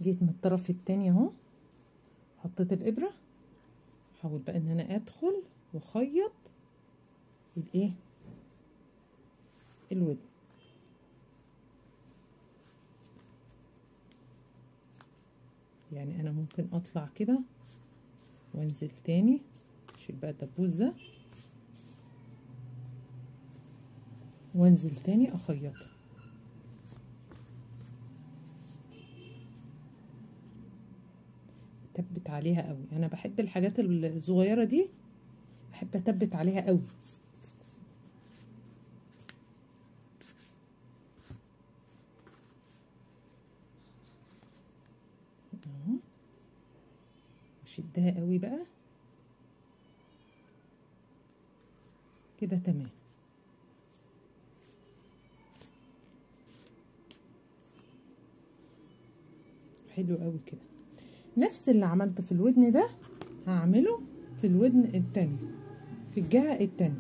جيت من الطرف التاني اهو حطيت الابره حاول بقى ان انا ادخل واخيط الايه الودن يعني انا ممكن اطلع كده وانزل تاني اشيل بقى الدبوس ده وانزل تاني اخيط تبت عليها قوي انا بحب الحاجات الصغيره دي بحب اتبت عليها قوي اهو وشدها قوي بقى كده تمام حلو قوي كده نفس اللي عملته في الودن ده هعمله في الودن التاني في الجهة التانية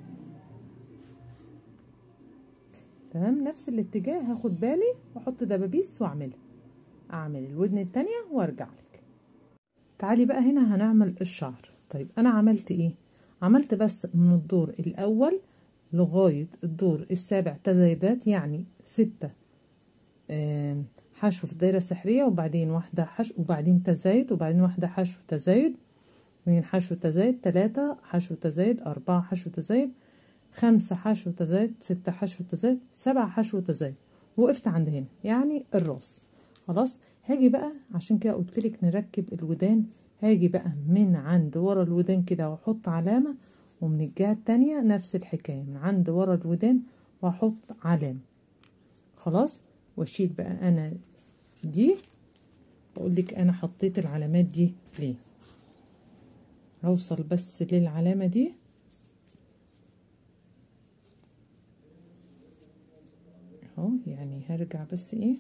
تمام نفس الاتجاه هاخد بالي واحط دبابيس واعملها اعمل الودن التانية وارجع لك تعالي بقى هنا هنعمل الشعر طيب انا عملت ايه عملت بس من الدور الاول لغاية الدور السابع تزايدات يعني ستة حشو في دايرة سحرية وبعدين واحدة حشو وبعدين تزايد وبعدين واحدة حشو تزايد اثنين حشو تزايد تلاتة حشو تزايد أربعة حشو تزايد خمسة حشو تزايد ستة حشو تزايد سبعة حشو تزايد وقفت عند هنا يعني الراس خلاص هاجي بقى عشان كده قلتلك نركب الودان هاجي بقى من عند ورا الودان كده واحط علامة ومن الجهة التانية نفس الحكاية من عند ورا الودان واحط علامة خلاص واشيل بقى انا دي اقول لك انا حطيت العلامات دي ليه هوصل بس للعلامة دي اهو يعني هرجع بس ايه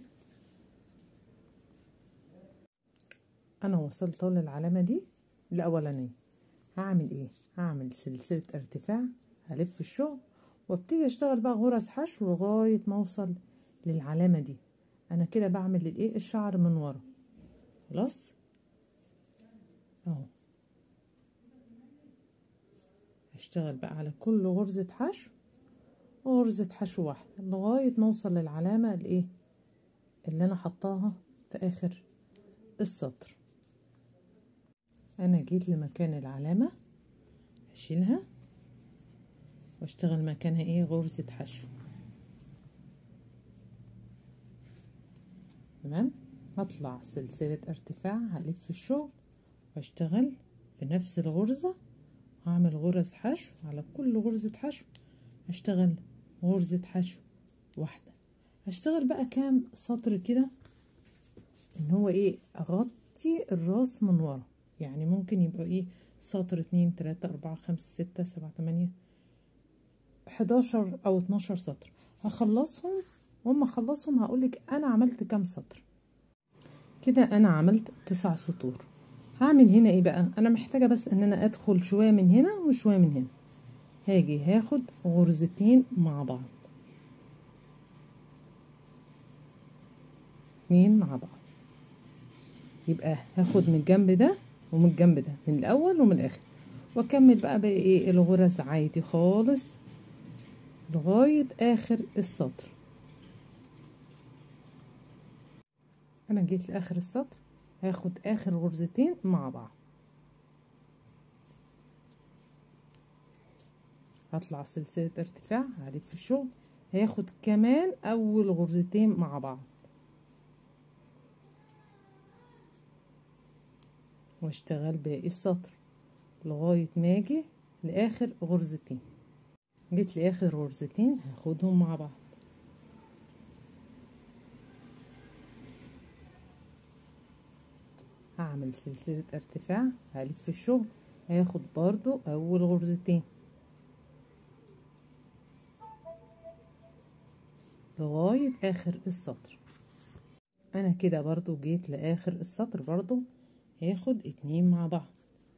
انا وصلت للعلامة دي الاولانية هعمل ايه هعمل سلسلة ارتفاع هلف الشغل وابتدي اشتغل بقى غرز حشو لغاية ما اوصل للعلامة دي انا كده بعمل الايه الشعر من ورا خلاص اهو هشتغل بقى على كل غرزة حشو غرزة حشو واحدة لغاية ما اوصل للعلامة الايه اللي انا حطاها في اخر السطر انا جيت لمكان العلامة هشيلها واشتغل مكانها ايه غرزة حشو تمام هطلع سلسلة ارتفاع هلف الشغل واشتغل في نفس الغرزة هعمل غرز حشو على كل غرزة حشو هشتغل غرزة حشو واحدة هشتغل بقى كام سطر كده ان هو ايه اغطي الراس من ورا يعني ممكن يبقى ايه سطر اتنين تلاتة اربعة خمسة ستة سبعة تمانية حداشر او اتناشر سطر هخلصهم واما اخلصهم هقولك انا عملت كام سطر كده انا عملت تسع سطور هعمل هنا ايه بقى انا محتاجه بس ان انا ادخل شويه من هنا وشويه من هنا هاجي هاخد غرزتين مع بعض اتنين مع بعض يبقى هاخد من الجنب ده ومن الجنب ده من الاول ومن الاخر واكمل بقى باقي ايه الغرز عادي خالص لغايه اخر السطر انا جيت لاخر السطر هاخد اخر غرزتين مع بعض هطلع سلسلة ارتفاع هلف الشغل هاخد كمان اول غرزتين مع بعض واشتغل باقي السطر لغاية ما اجي لاخر غرزتين جيت لاخر غرزتين هاخدهم مع بعض هعمل سلسلة ارتفاع هلف الشغل هاخد برضو اول غرزتين لغاية اخر السطر انا كده برضو جيت لاخر السطر برضو هاخد اتنين مع بعض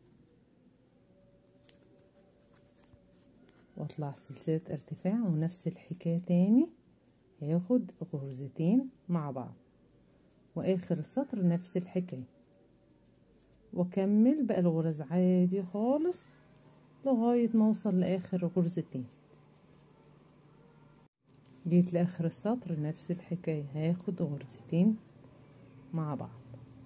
واطلع سلسلة ارتفاع ونفس الحكاية تاني هاخد غرزتين مع بعض واخر السطر نفس الحكاية واكمل بقى الغرز عادي خالص لغاية ما اوصل لاخر غرزتين جيت لاخر السطر نفس الحكاية هاخد غرزتين مع بعض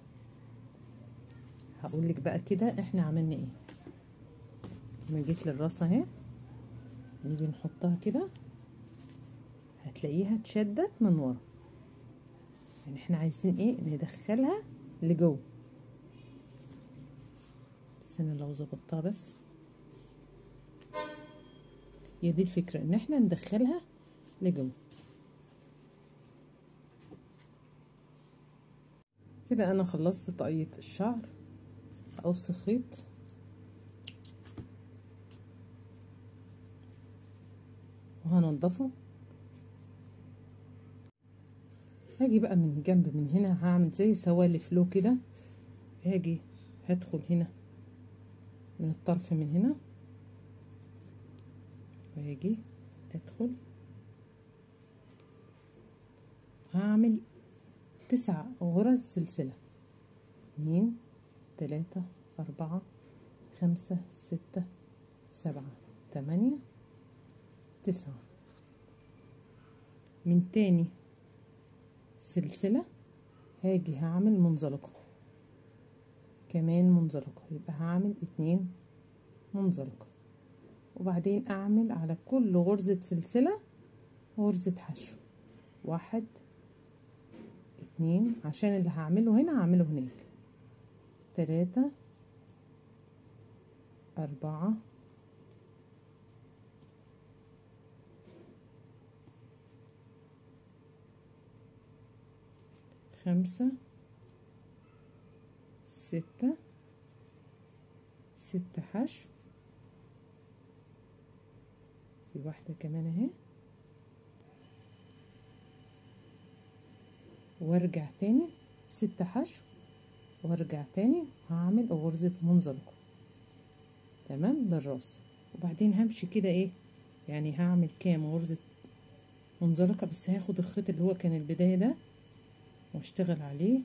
هقول لك بقى كده احنا عملنا ايه لما جيت للراس اهي نيجي نحطها كده هتلاقيها اتشدت من ورا يعني احنا عايزين ايه ندخلها لجوه بس انا لو ظبطتها بس هي دي الفكرة ان احنا ندخلها لجوه كده انا خلصت طاقية الشعر هقص خيط وهنضفه هاجي بقى من جنب من هنا هعمل زي سوالف له كده هاجي هدخل هنا من الطرف من هنا وهاجي ادخل هعمل تسع غرز سلسلة اتنين تلاتة أربعة خمسة ستة سبعة تمانية تسعة من تاني سلسلة هاجي هعمل منزلقة كمان منزلقة يبقى هعمل اتنين منزلقة وبعدين اعمل على كل غرزة سلسلة غرزة حشو واحد اتنين عشان اللي هعمله هنا هعمله هناك تلاتة أربعة خمسة ستة ستة حشو في واحدة كمان اهي وارجع تاني ستة حشو وارجع تاني هعمل غرزة منزلقة تمام للراس وبعدين همشي كده ايه يعني هعمل كام غرزة منزلقة بس هاخد الخيط اللي هو كان البداية ده واشتغل عليه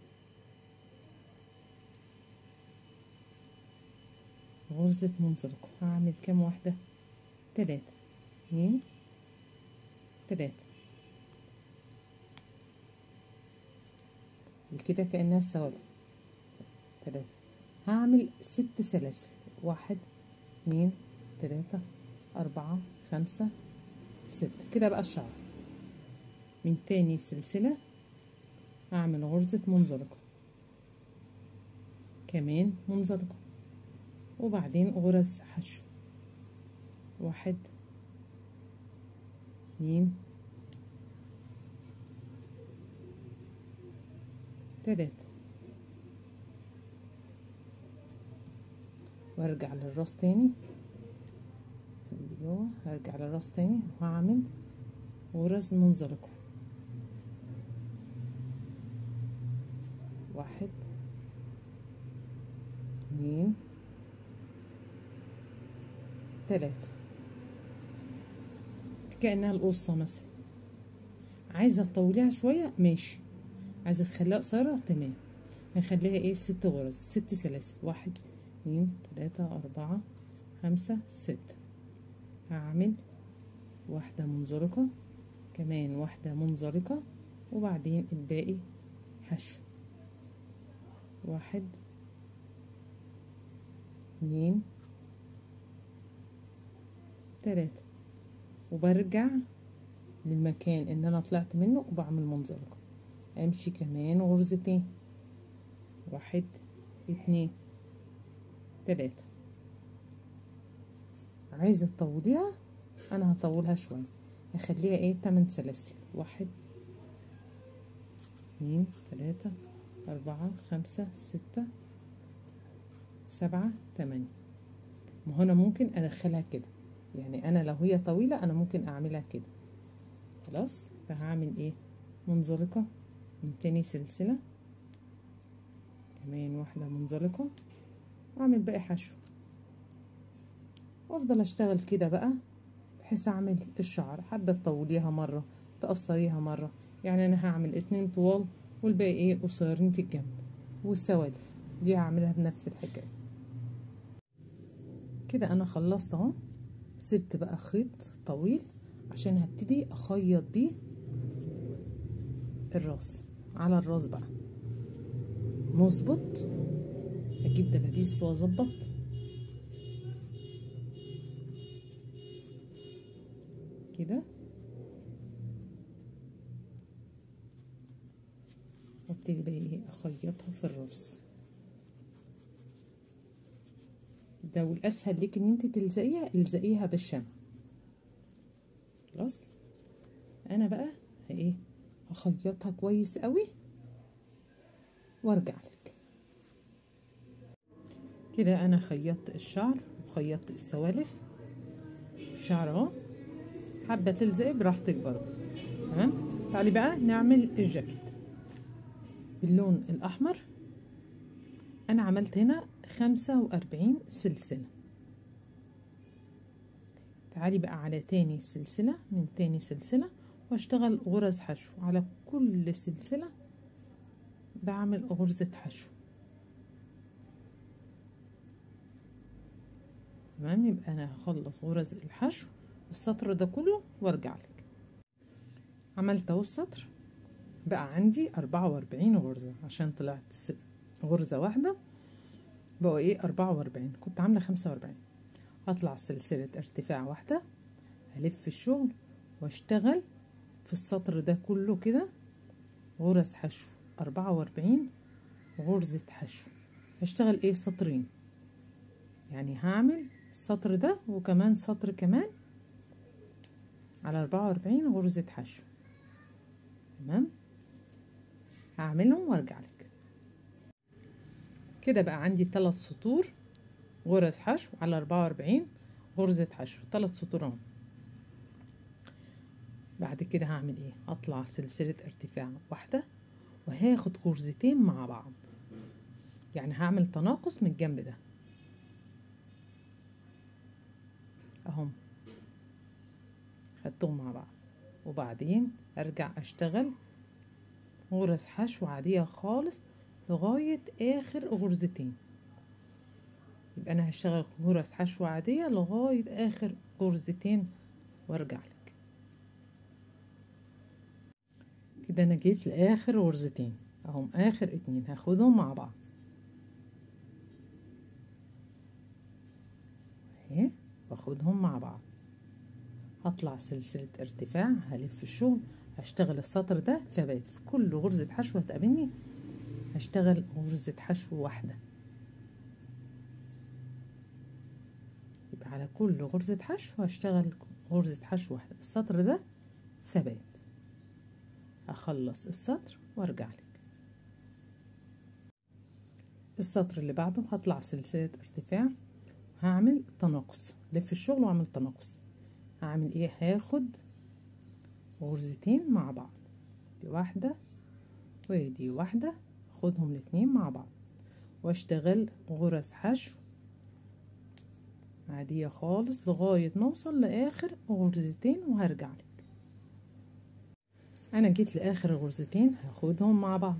غرزة منزلقة هعمل كام واحدة تلاتة اتنين تلاتة كده كأنها سوالف تلاتة هعمل ست سلاسل واحد اتنين تلاتة أربعة خمسة ستة كده بقى الشعر من تاني سلسلة أعمل غرزة منزلقة كمان منزلقة وبعدين غرز حشو واحد اتنين تلاتة وارجع للراس تاني اللي جوه هرجع للراس تاني وهعمل غرز منزلقة واحد اتنين تلاتة كأنها القصة مثلا عايزة تطوليها شوية ماشي عايزة تخليها قصيرة تمام هنخليها ايه ست غرز ست سلاسل واحد اتنين تلاتة أربعة خمسة ستة هعمل واحدة منزلقة كمان واحدة منزلقة وبعدين الباقي حشو واحد اتنين تلاتة وبرجع للمكان اللي انا طلعت منه وبعمل منزلقة امشي كمان غرزتين واحد اتنين تلاتة عايزة تطوليها انا هطولها شوية هخليها ايه تمن سلاسل واحد اتنين تلاتة أربعة خمسة ستة سبعة تمانية ما هو أنا ممكن أدخلها كده يعني أنا لو هي طويلة أنا ممكن أعملها كده خلاص فهعمل إيه منزلقة من تاني سلسلة كمان واحدة منزلقة وأعمل باقي حشو وأفضل أشتغل كده بقى بحيث أعمل الشعر حابة تطوليها مرة تقصريها مرة يعني أنا هعمل اتنين طوال والباقي ايه قصيرين في الجنب والسوالف دي هعملها بنفس الحكايه كده انا خلصت اهو سبت بقى خيط طويل عشان هبتدي اخيط بيه الراس على الراس بقى نظبط اجيب دبابيس واظبط كده وابتدي بقى ايه اخيطها في الراس ده والاسهل ليك ان انت تلزقيها الزقيها بالشمع خلاص انا بقى ايه هخيطها كويس قوي وارجع لك كده انا خيطت الشعر وخيطت السوالف الشعر اهو حابه تلزقي براحتك برضه تمام تعالي بقى نعمل الجاكيت باللون الاحمر انا عملت هنا خمسة وأربعين سلسلة تعالي بقى على تاني سلسلة من تاني سلسلة واشتغل غرز حشو على كل سلسلة بعمل غرزة حشو تمام يبقى انا هخلص غرز الحشو السطر ده كله وارجع لك عملت اهو السطر بقى عندي أربعة وأربعين غرزة عشان طلعت غرزة واحدة بقوا ايه أربعة وأربعين كنت عاملة خمسة وأربعين هطلع سلسلة ارتفاع واحدة هلف الشغل واشتغل في السطر ده كله كده غرز حشو أربعة وأربعين غرزة حشو هشتغل ايه سطرين يعني هعمل السطر ده وكمان سطر كمان على أربعة وأربعين غرزة حشو تمام هعملهم وارجع لك كده بقى عندي ثلاث سطور غرز حشو على أربعة وأربعين غرزة حشو ثلاث سطور اهو بعد كده هعمل ايه اطلع سلسلة ارتفاع واحدة وهاخد غرزتين مع بعض يعني هعمل تناقص من الجنب ده اهم خدتهم مع بعض وبعدين ارجع اشتغل غرز حشو عادية خالص لغاية اخر غرزتين يبقى انا هشتغل غرز حشو عادية لغاية اخر غرزتين وارجع لك كده انا جيت لاخر غرزتين اهم اخر اتنين هاخدهم مع بعض اهي واخدهم مع بعض هطلع سلسلة ارتفاع هلف الشغل هشتغل السطر ده ثبات في كل غرزة حشو هتقابلني هشتغل غرزة حشو واحدة يبقى على كل غرزة حشو هشتغل غرزة حشو واحدة السطر ده ثبات اخلص السطر وارجع لك السطر اللي بعده هطلع سلسلة ارتفاع هعمل تناقص لف الشغل واعمل تناقص هعمل ايه هاخد غرزتين مع بعض دي واحدة ودي واحدة اخدهم الاتنين مع بعض واشتغل غرز حشو عادية خالص لغاية ما اوصل لاخر غرزتين وهرجع لك انا جيت لاخر غرزتين هاخدهم مع بعض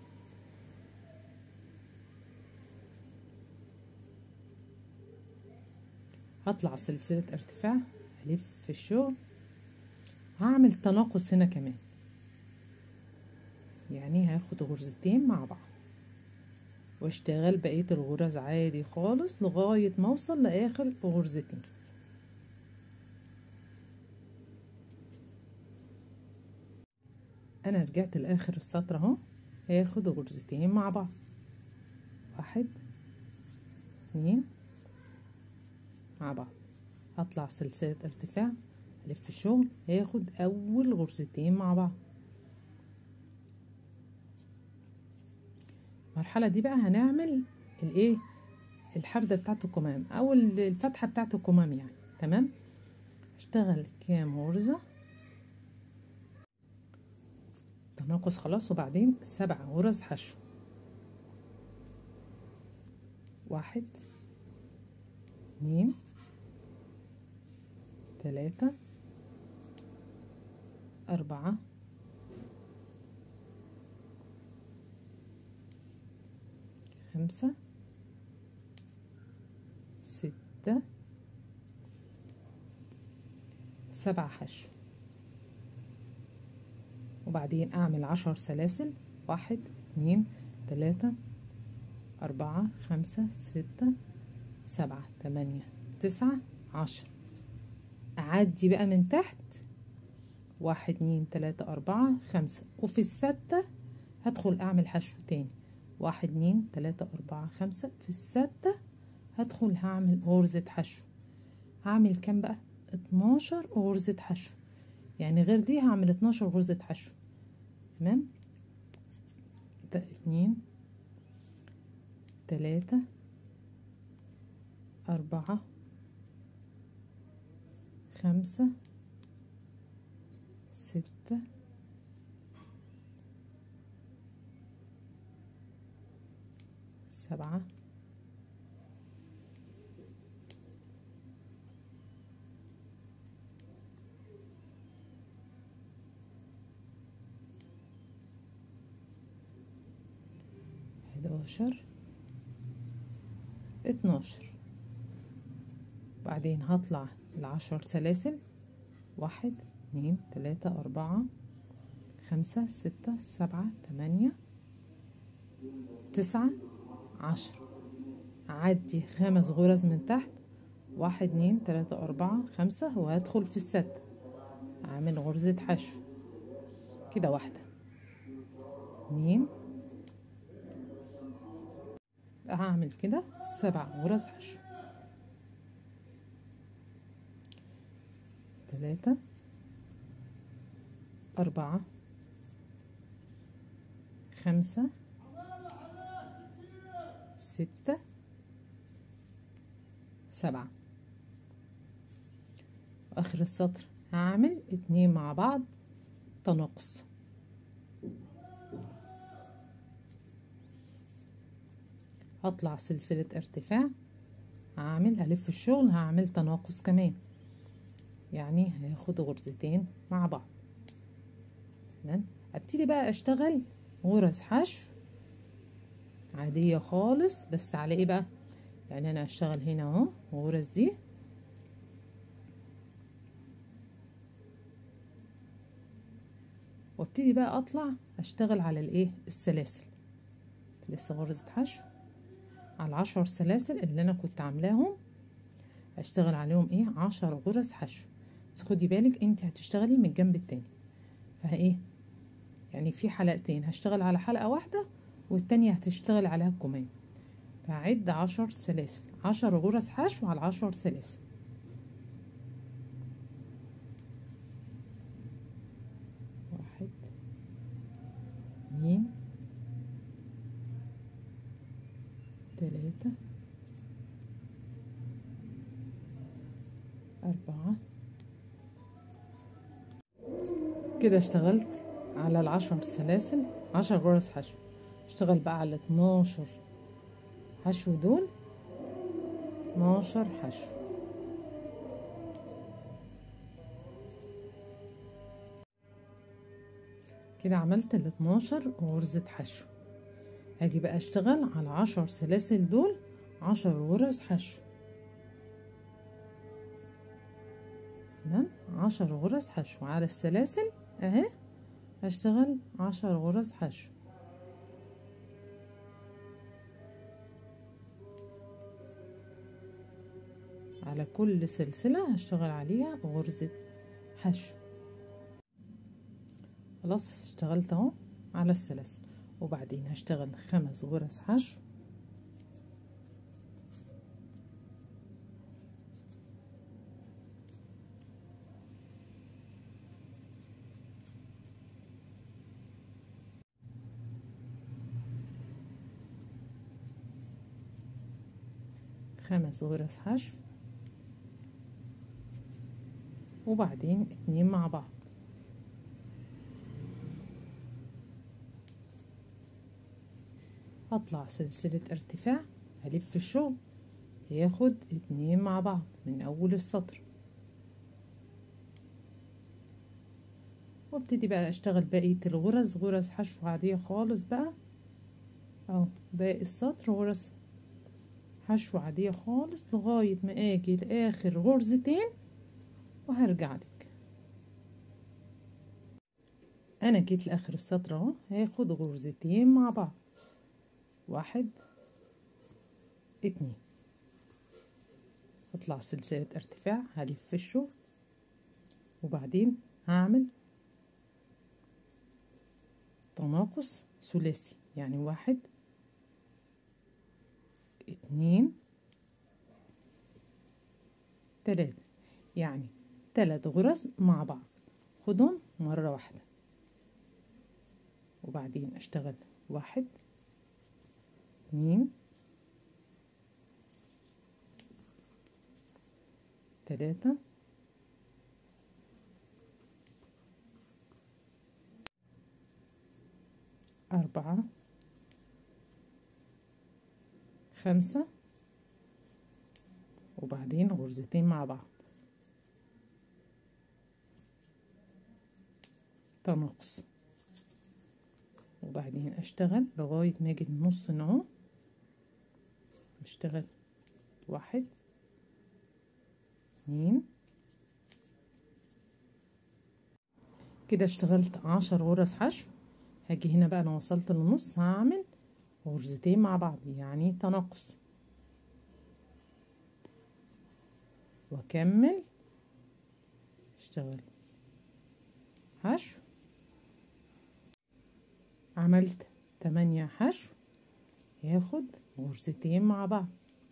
هطلع سلسلة ارتفاع هلف في الشغل هعمل تناقص هنا كمان يعني هاخد غرزتين مع بعض واشتغل بقية الغرز عادي خالص لغاية ما اوصل لاخر غرزتين انا رجعت لاخر السطر اهو هاخد غرزتين مع بعض واحد اتنين مع بعض هطلع سلسلة ارتفاع الف الشغل هاخد اول غرزتين مع بعض المرحلة دي بقى هنعمل الايه الحردة بتاعت الكمام او الفتحة بتاعت الكمام يعني تمام اشتغل كام غرزة تناقص خلاص وبعدين سبع غرز حشو واحد اتنين تلاتة أربعة خمسة ستة سبعة حشو وبعدين اعمل عشر سلاسل واحد اتنين تلاتة اربعة خمسة ستة سبعة تمانية تسعة عشر اعدي بقى من تحت واحد اتنين تلاتة اربعة خمسة وفي الستة هدخل اعمل حشو تاني واحد اتنين تلاتة اربعة خمسة في الستة هدخل هعمل غرزة حشو هعمل كام بقى اتناشر غرزة حشو يعني غير دي هعمل اتناشر غرزة حشو تمام ده اتنين تلاتة أربعة خمسة ستة سبعة حداشر اتناشر بعدين هطلع العشر سلاسل واحد اتنين تلاتة أربعة خمسة ستة سبعة تمانية تسعة عشر أعدي خمس غرز من تحت واحد اتنين تلاتة أربعة خمسة وهدخل في الستة أعمل غرزة حشو كده واحدة اتنين هعمل كده سبع غرز حشو تلاتة أربعة خمسة ستة سبعة آخر السطر هعمل اتنين مع بعض تناقص هطلع سلسلة ارتفاع هعمل هلف الشغل هعمل تناقص كمان يعني هاخد غرزتين مع بعض تمام ابتدي بقى اشتغل غرز حشو عادية خالص بس على ايه بقى يعني انا اشتغل هنا اهو غرز دي وابتدي بقى اطلع اشتغل على الايه السلاسل لسه غرزة حشو على العشر سلاسل اللي انا كنت عاملاهم اشتغل عليهم ايه عشر غرز حشو بس خدي بالك انت هتشتغلي من الجنب التاني فايه يعني في حلقتين هشتغل على حلقة واحدة والتانية هتشتغل عليها الكمام فعد عشر سلاسل عشر غرز حشو على عشر سلاسل واحد اتنين تلاتة أربعة كده اشتغلت على العشر سلاسل عشر غرز حشو اشتغل بقى على اتناشر حشو دول اتناشر حشو كده عملت ال 12 غرزة حشو هاجي بقى اشتغل على عشر سلاسل دول عشر غرز حشو تمام عشر غرز حشو على السلاسل اهي هشتغل عشر غرز حشو على كل سلسلة هشتغل عليها غرزة حشو خلاص اشتغلت اهو على السلاسل وبعدين هشتغل خمس غرز حشو خمس غرز حشو وبعدين اتنين مع بعض هطلع سلسلة ارتفاع هلف الشغل هياخد اتنين مع بعض من اول السطر وابتدي بقى اشتغل بقية الغرز غرز حشو عادية خالص بقى اهو باقي السطر غرز حشو عادية خالص لغاية ما اجي لاخر غرزتين وهرجع لك انا جيت لاخر السطر اهو هاخد غرزتين مع بعض واحد اتنين اطلع سلسلة ارتفاع هلف في الشغل وبعدين هعمل تناقص ثلاثي يعني واحد اتنين تلاتة يعني تلات غرز مع بعض خدهم مرة واحدة وبعدين اشتغل واحد اتنين تلاتة أربعة خمسة وبعدين غرزتين مع بعض تناقص وبعدين اشتغل لغاية ما اجي النص اهو اشتغل واحد اتنين كده اشتغلت عشر غرز حشو هاجي هنا بقى انا وصلت للنص هعمل غرزتين مع بعض يعني تناقص واكمل اشتغل حشو عملت تمانية حشو ياخد غرزتين مع بعض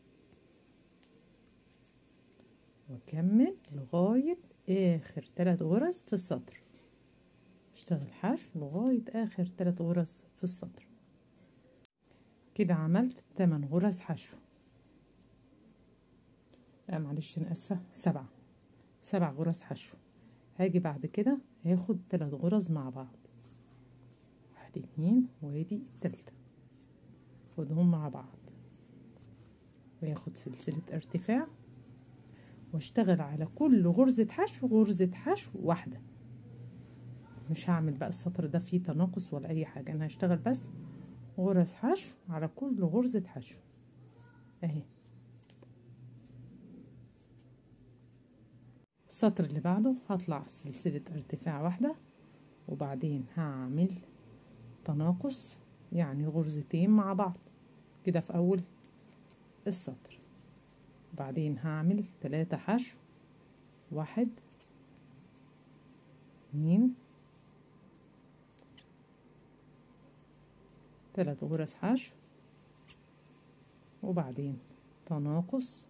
واكمل لغاية اخر تلات غرز في السطر اشتغل حشو لغاية اخر تلات غرز في السطر كده عملت تمن غرز حشو لا معلش انا اسفة سبعة سبع غرز حشو هاجي بعد كده هاخد تلات غرز مع بعض واحد اتنين وادي التالتة خدهم مع بعض وياخد سلسلة ارتفاع واشتغل على كل غرزة حشو غرزة حشو واحدة مش هعمل بقى السطر ده فيه تناقص ولا اي حاجة انا هشتغل بس غرز حشو على كل غرزة حشو اهي السطر اللي بعده هطلع سلسلة ارتفاع واحدة وبعدين هعمل تناقص يعني غرزتين مع بعض كده في اول السطر بعدين هعمل تلاتة حشو واحد اتنين تلات غرز حشو وبعدين تناقص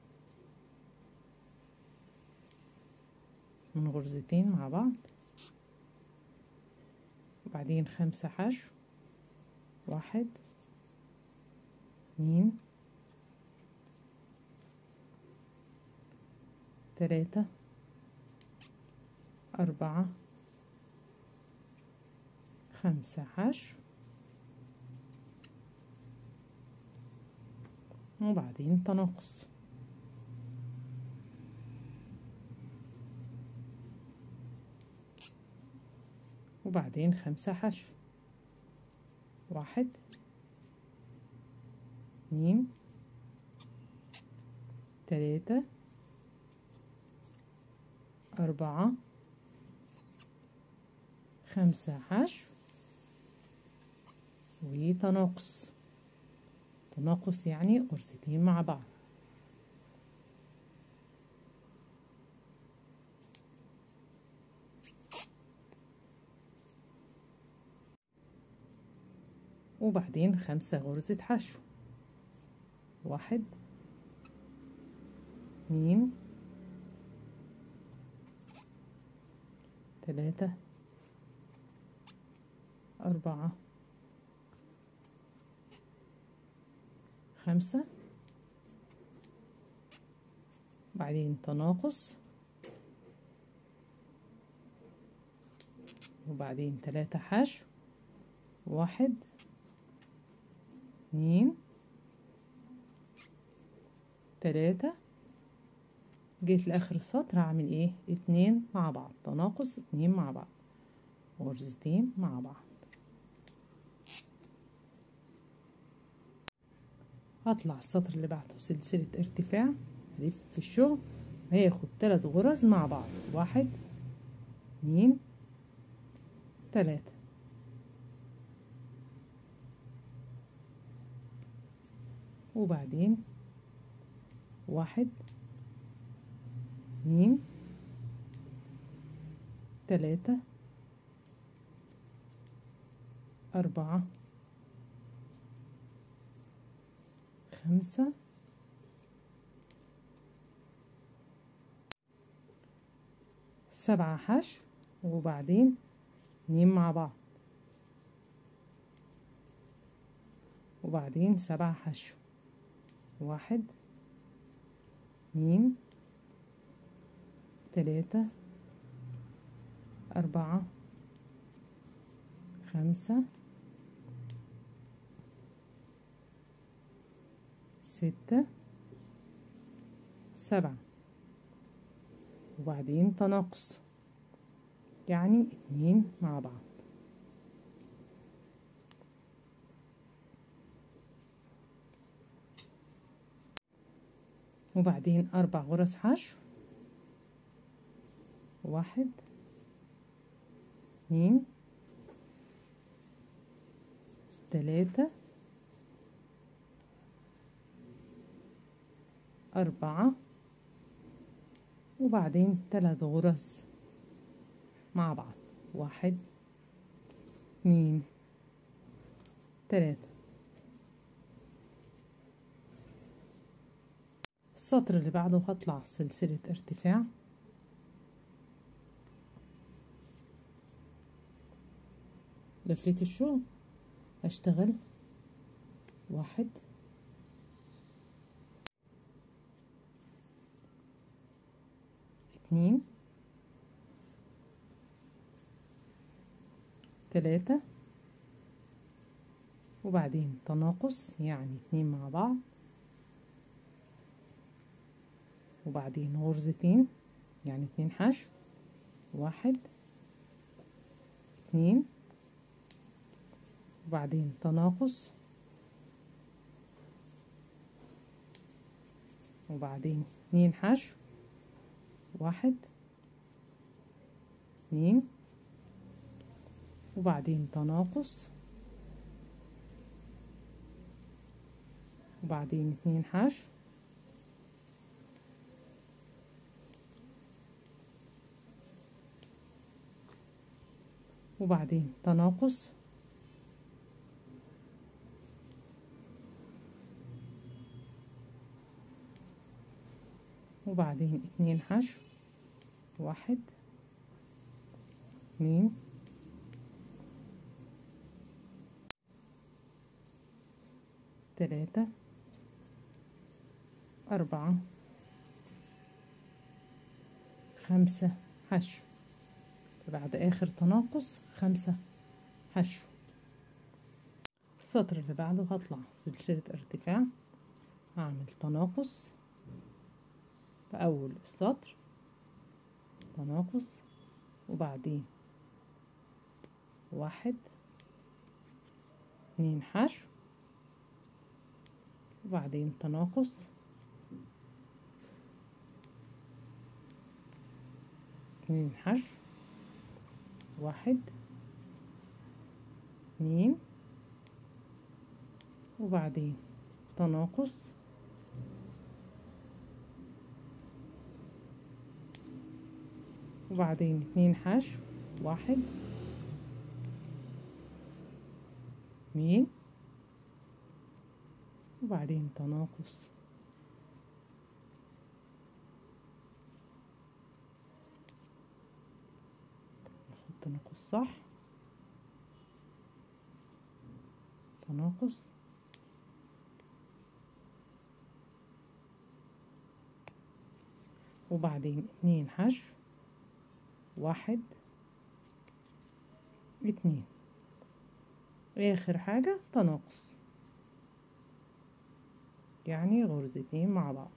من غرزتين مع بعض وبعدين خمسة حشو واحد اتنين تلاتة أربعة خمسة حشو وبعدين تناقص وبعدين خمسة حشو واحد اتنين تلاتة أربعة خمسة حشو وتناقص تناقص يعني غرزتين مع بعض وبعدين خمسة غرزة حشو واحد اتنين تلاتة أربعة خمسة بعدين تناقص وبعدين تلاتة حشو واحد اتنين تلاتة جيت لاخر السطر هعمل ايه اتنين مع بعض تناقص اتنين مع بعض غرزتين مع بعض هطلع السطر اللي بعده سلسلة ارتفاع الف في الشغل هياخد تلات غرز مع بعض واحد اتنين تلاتة وبعدين واحد اتنين تلاتة أربعة خمسة سبعة حشو وبعدين اتنين مع بعض وبعدين سبعة حشو واحد اتنين تلاتة أربعة خمسة ستة سبعة وبعدين تناقص يعني اتنين مع بعض وبعدين أربع غرز حشو واحد اتنين تلاتة أربعة وبعدين تلات غرز مع بعض واحد اتنين تلاتة السطر اللي بعده هطلع سلسلة ارتفاع لفيت الشغل اشتغل واحد اتنين تلاتة وبعدين تناقص يعني اتنين مع بعض وبعدين غرزتين يعني اتنين حشو واحد اتنين وبعدين تناقص وبعدين اتنين حشو واحد اتنين وبعدين تناقص وبعدين اتنين حشو وبعدين تناقص وبعدين اتنين حشو واحد اتنين تلاتة أربعة خمسة حشو بعد آخر تناقص خمسة حشو السطر اللي بعده هطلع سلسلة ارتفاع هعمل تناقص في أول السطر تناقص وبعدين واحد اتنين حشو وبعدين تناقص اتنين حشو واحد اتنين وبعدين تناقص وبعدين اتنين حشو واحد اتنين وبعدين تناقص ناخد تناقص صح تناقص وبعدين اتنين حشو واحد اتنين اخر حاجة تناقص يعني غرزتين مع بعض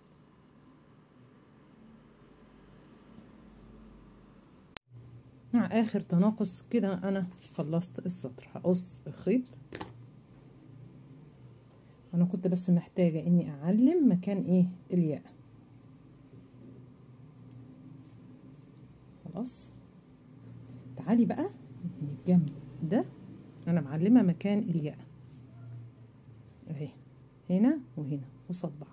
مع اخر تناقص كده انا خلصت السطر هقص الخيط انا كنت بس محتاجة اني اعلم مكان ايه الياء خلاص تعالي بقى من الجنب ده انا معلمة مكان الياء اهي هنا وهنا قصاد بعض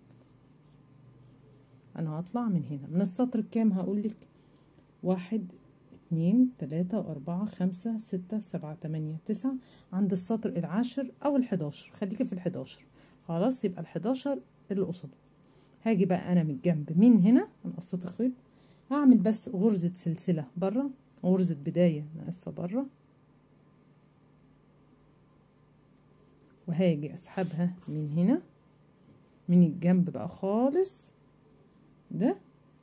انا هطلع من هنا من السطر الكام هقولك واحد اتنين تلاتة واربعة خمسة ستة سبعة تمانية تسعة عند السطر العاشر او الحداشر خليكي في الحداشر خلاص يبقى الحداشر اللي قصاده هاجي بقى انا من الجنب من هنا انا قصيت الخيط هعمل بس غرزة سلسلة برا غرزة بداية انا اسفة برا وهاجي اسحبها من هنا من الجنب بقى خالص ده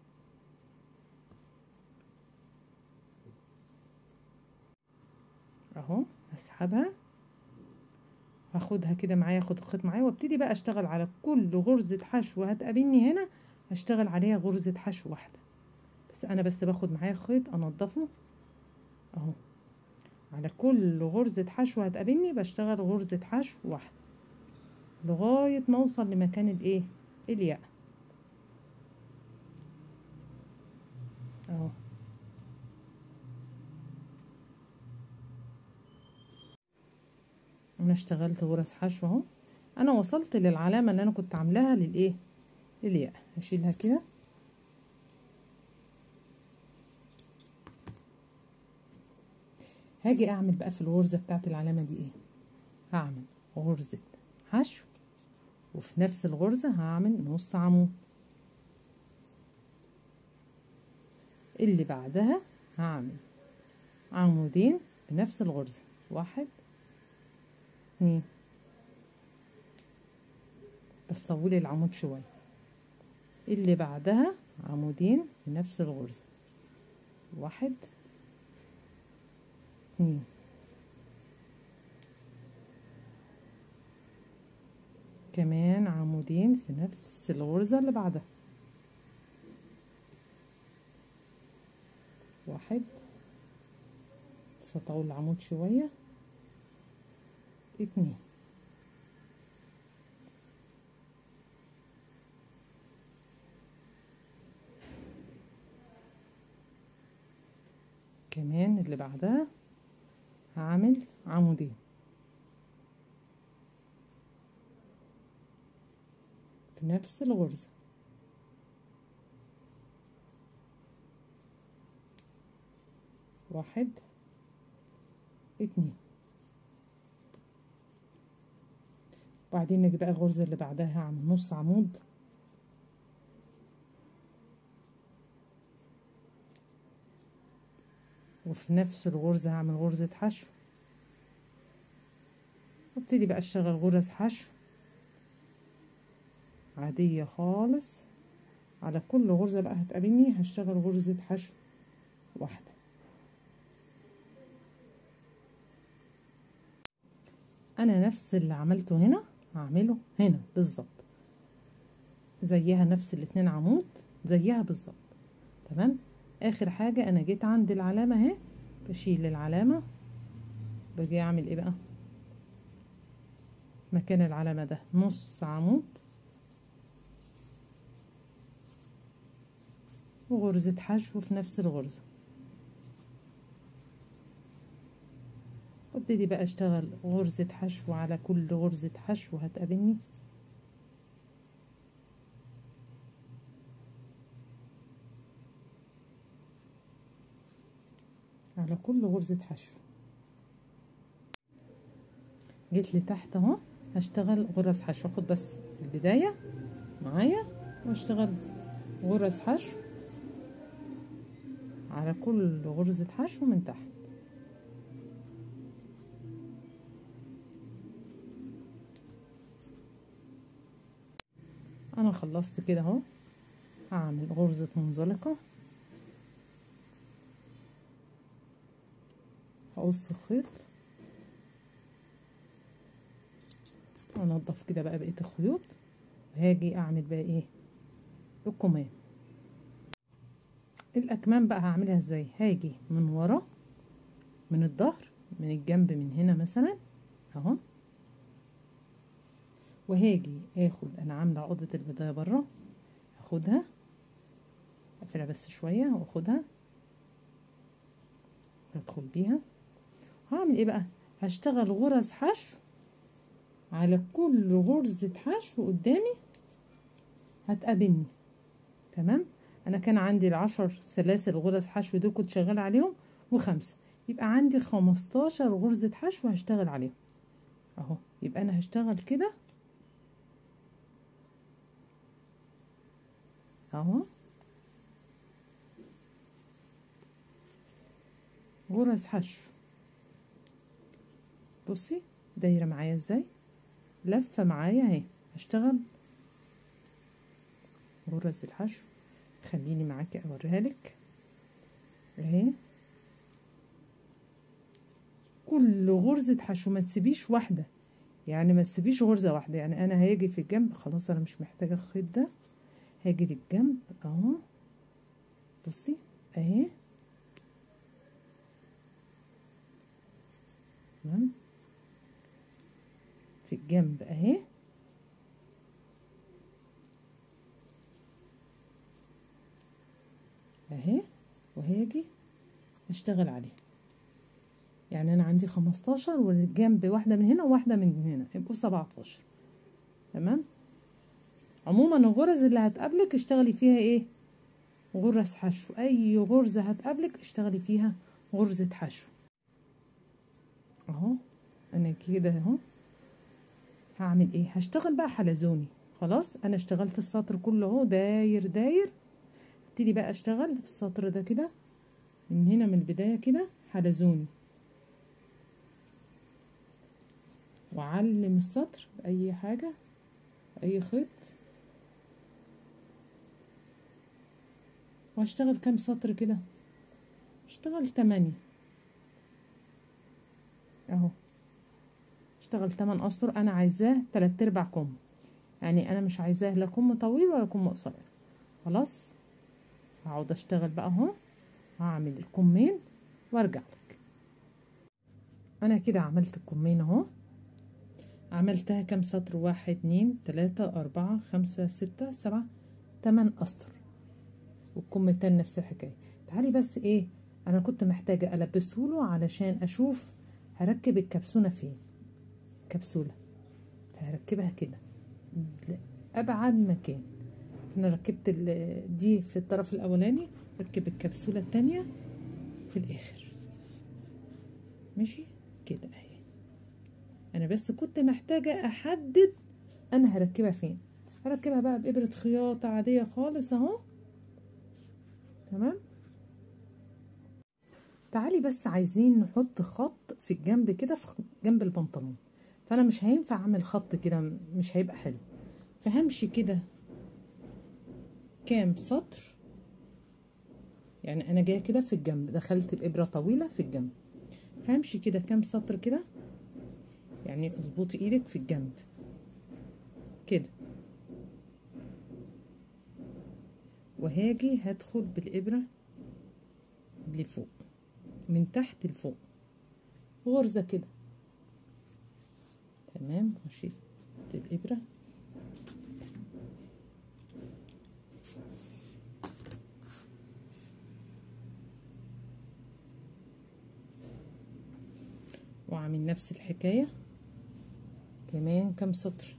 اهو هسحبها هاخدها كده معايا اخد الخيط معايا وابتدي بقى اشتغل على كل غرزة حشو هتقابلني هنا هشتغل عليها غرزة حشو واحدة بس انا بس باخد معايا خيط انضفه اهو على كل غرزة حشو هتقابلني بشتغل غرزة حشو واحدة لغاية ما اوصل لمكان الايه الياء اهو انا اشتغلت غرز حشو اهو انا وصلت للعلامة اللي انا كنت عاملاها للايه للياء هشيلها كده هاجي اعمل بقى في الغرزة بتاعت العلامة دي ايه هعمل غرزة حشو وفي نفس الغرزة هعمل نص عمود اللي بعدها هعمل عمودين بنفس الغرزة واحد اتنين بس طولي العمود شوية اللي بعدها عمودين بنفس الغرزة واحد اتنين كمان عمودين في نفس الغرزة اللي بعدها واحد سطول العمود شوية اتنين كمان اللي بعدها هعمل عمودين في نفس الغرزة واحد اتنين وبعدين نجي بقى الغرزة اللي بعدها هعمل نص عمود وفي نفس الغرزة هعمل غرزة حشو وابتدي بقى اشتغل غرز حشو عادية خالص على كل غرزة بقى هتقابلني هشتغل غرزة حشو واحدة انا نفس اللي عملته هنا هعمله هنا بالظبط زيها نفس الاتنين عمود زيها بالظبط تمام اخر حاجة انا جيت عند العلامة اهي بشيل العلامة باجي اعمل ايه بقى مكان العلامة ده نص عمود وغرزة حشو في نفس الغرزة وابتدي بقى اشتغل غرزة حشو على كل غرزة حشو هتقابلني على كل غرزة حشو جيت لتحت اهو هشتغل غرز حشو اخد بس البداية معايا واشتغل غرز حشو على كل غرزة حشو من تحت انا خلصت كده اهو هعمل غرزة منزلقة هقص الخيط انضف كده بقى بقية الخيوط وهاجي اعمل بقى ايه الكمام الاكمام بقى هعملها ازاي هاجي من ورا من الظهر من الجنب من هنا مثلا اهو وهاجي اخد انا عامله عقده البدايه بره هاخدها اقفلها بس شويه واخدها هدخل بيها هعمل ايه بقى هشتغل غرز حشو على كل غرزة حشو قدامي هتقابلني تمام انا كان عندي العشر سلاسل غرز حشو دول كنت شغالة عليهم وخمسة يبقى عندي خمستاشر غرزة حشو هشتغل عليهم اهو يبقى انا هشتغل كده اهو غرز حشو بصي دايره معايا ازاي لفه معايا اهي هشتغل غرز الحشو خليني معاكي اوريها لك اهي كل غرزة حشو ما تسيبيش واحدة يعني ما تسيبيش غرزة واحدة يعني انا هاجي في الجنب خلاص انا مش محتاجة الخيط ده هاجي للجنب اهو بصي اهي تمام في الجنب اهي اهي وهاجي اشتغل عليه يعني انا عندي خمستاشر والجنب واحدة من هنا وواحدة من هنا يبقوا سبعتاشر تمام عموما الغرز اللي هتقابلك اشتغلي فيها ايه غرز حشو اي غرزة هتقابلك اشتغلي فيها غرزة حشو اهو انا كده اهو هعمل ايه هشتغل بقى حلزوني خلاص انا اشتغلت السطر كله اهو داير داير ابتدي بقى اشتغل السطر ده كده من هنا من البداية كده حلزوني وعلم السطر بأي حاجة بأي خيط وهشتغل كام سطر كده اشتغل تمانية اهو اشتغل تمن اسطر انا عايزاه تلات ارباع كم يعني انا مش عايزاه لا كم طويل ولا كم قصير خلاص هقعد اشتغل بقى اهو هعمل الكمين وارجع لك انا كده عملت الكمين اهو عملتها كام سطر واحد اتنين تلاتة اربعة خمسة ستة سبعة تمن اسطر والكم التاني نفس الحكاية تعالي بس ايه انا كنت محتاجة البسهوله علشان اشوف هركب الكبسونة فين كبسولة فهركبها كده ابعد مكان انا ركبت دي في الطرف الاولاني ركب الكبسولة التانية في الاخر ماشي كده اهي انا بس كنت محتاجة احدد انا هركبها فين هركبها بقى بإبرة خياطة عادية خالص اهو تمام تعالي بس عايزين نحط خط في الجنب كده في جنب البنطلون فانا مش هينفع اعمل خط كده مش هيبقى حلو فهمشي كده كام سطر يعني انا جايه كده في الجنب دخلت بابره طويله في الجنب فهمشي كده كام سطر كده يعني اظبطي ايدك في الجنب كده وهاجي هدخل بالابره لفوق من تحت لفوق غرزه كده تمام مشيت الابره واعمل نفس الحكايه كمان كام سطر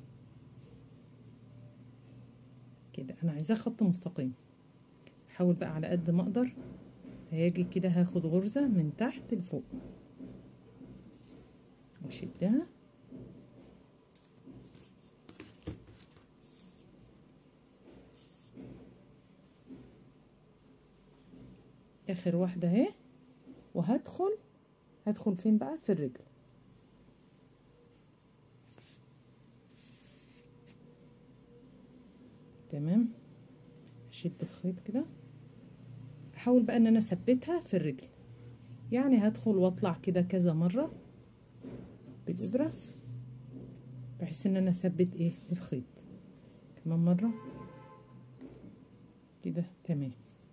كده انا عايزاه خط مستقيم احاول بقى على قد ما اقدر هاجي كده هاخد غرزه من تحت لفوق واشدها اخر واحده اهي وهدخل هدخل فين بقى في الرجل تمام هشد الخيط كده احاول بقى ان انا اثبتها في الرجل يعني هدخل واطلع كده كذا مره بالابره بحيث ان انا اثبت ايه الخيط كمان مره كده تمام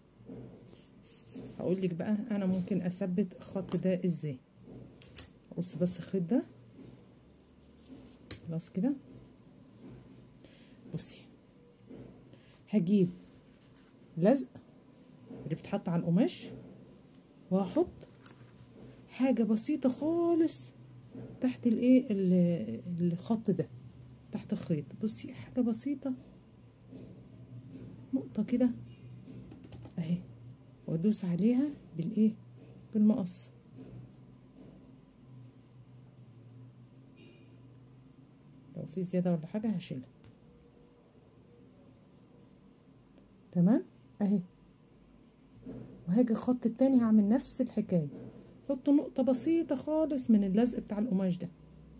هقول لك بقى انا ممكن اثبت الخط ده ازاي اقص بس الخيط ده خلاص كده بصي هجيب لزق اللي بتحط على القماش وهحط حاجة بسيطة خالص تحت الايه الخط ده تحت الخيط بصي حاجة بسيطة نقطة كده اهي وادوس عليها بالايه بالمقص لو في زيادة ولا حاجة هشيلها تمام اهي وهاجي الخط التاني هعمل نفس الحكاية حط نقطة بسيطة خالص من اللزق بتاع القماش ده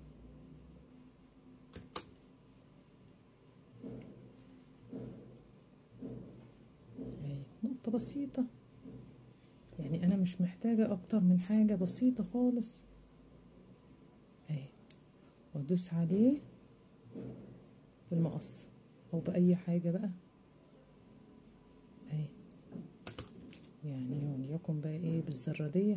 اهي نقطة بسيطة يعني انا مش محتاجة اكتر من حاجة بسيطة خالص اهي وادوس عليه بالمقص او باي حاجة بقى اهي يعني وليكن بقى ايه بالزرادية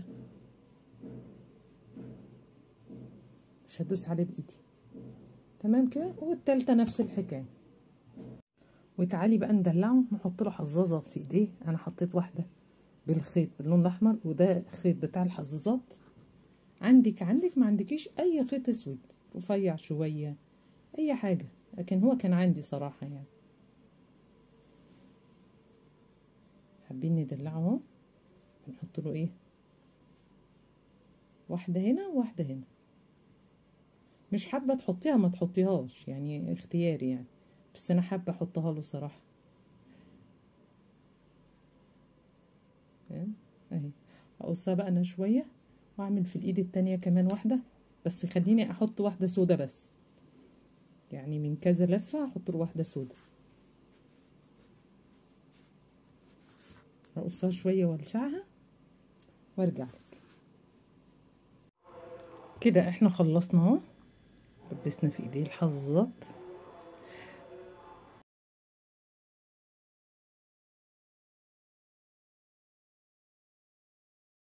مش هدوس عليه بايدي تمام كده والتالتة نفس الحكاية وتعالي بقى ندلعه نحط له حظاظة في ايديه انا حطيت واحدة بالخيط باللون الاحمر وده خيط بتاع الحظاظات عندك عندك ما عندكيش اي خيط اسود رفيع شوية اي حاجة لكن هو كان عندي صراحة يعني حابين ندلعه اهو هنحط له ايه واحدة هنا وواحدة هنا مش حابة تحطيها ما تحطيهاش يعني اختياري يعني بس انا حابة احطها له صراحة اهي اقصها بقى انا شوية واعمل في الايد التانية كمان واحدة بس خليني احط واحدة سودة بس يعني من كذا لفة احط له واحدة سودة اقصها شوية والسعها وارجع لك كده احنا خلصنا اهو لبسنا في ايديه الحظات